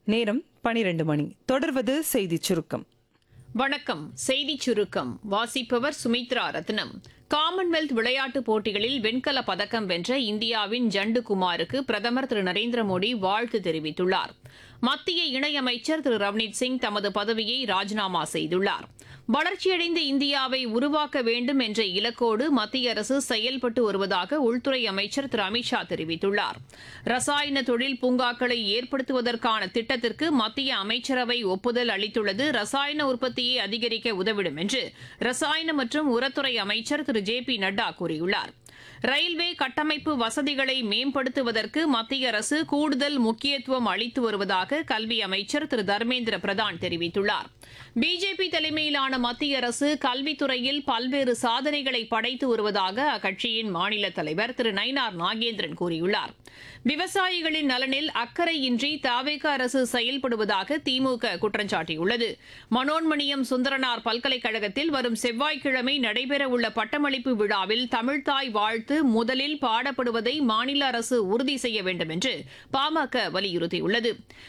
நேரம் பனிரெண்டு மணி தொடர்வது செய்திச் சுருக்கம் வணக்கம் செய்திச் சுருக்கம் வாசிப்பவர் சுமித்ரா ரத்னம் காமன்வெல்த் விளையாட்டுப் போட்டிகளில் வெண்கல பதக்கம் வென்ற இந்தியாவின் ஜண்டு குமாருக்கு பிரதமர் திரு நரேந்திர மோடி வாழ்த்து தெரிவித்துள்ளார் மத்திய இணையமைச்சர் திரு ரவ்னீத் சிங் தமது பதவியை ராஜினாமா செய்துள்ளார் வளர்ச்சியடைந்த இந்தியாவை உருவாக்க வேண்டும் என்ற இலக்கோடு மத்திய அரசு செயல்பட்டு வருவதாக உள்துறை அமைச்சர் திரு அமித்ஷா தெரிவித்துள்ளார் ரசாயன தொழில் பூங்காக்களை ஏற்படுத்துவதற்கான திட்டத்திற்கு மத்திய அமைச்சரவை ஒப்புதல் அளித்துள்ளது ரசாயன உற்பத்தியை அதிகரிக்க உதவிடும் என்று ரசாயன மற்றும் உரத்துறை அமைச்சர் திரு ஜே பி நட்டா கூறியுள்ளார் ரயில்வே கட்டமைப்பு வசதிகளை மேம்படுத்துவதற்கு மத்திய அரசு கூடுதல் முக்கியத்துவம் அளித்து வருவதாக கல்வி அமைச்சர் திரு தர்மேந்திர பிரதான் தெரிவித்துள்ளார் பிஜேபி தலைமையிலான மத்திய அரசு கல்வித்துறையில் பல்வேறு சாதனைகளை படைத்து வருவதாக அக்கட்சியின் மாநில தலைவர் திரு நயினார் நாகேந்திரன் கூறியுள்ளார் விவசாயிகளின் நலனில் அக்கறையின்றி தாவேக அரசு செயல்படுவதாக திமுக குற்றம் சாட்டியுள்ளது மனோன்மணியம் சுந்தரனார் பல்கலைக்கழகத்தில் வரும் செவ்வாய்க்கிழமை நடைபெறவுள்ள பட்டமளிப்பு விழாவில் தமிழ்தாய் வாழ்த்து முதலில் பாடப்படுவதை மாநில அரசு உறுதி செய்ய வேண்டும் என்று பாமக வலியுறுத்தியுள்ளது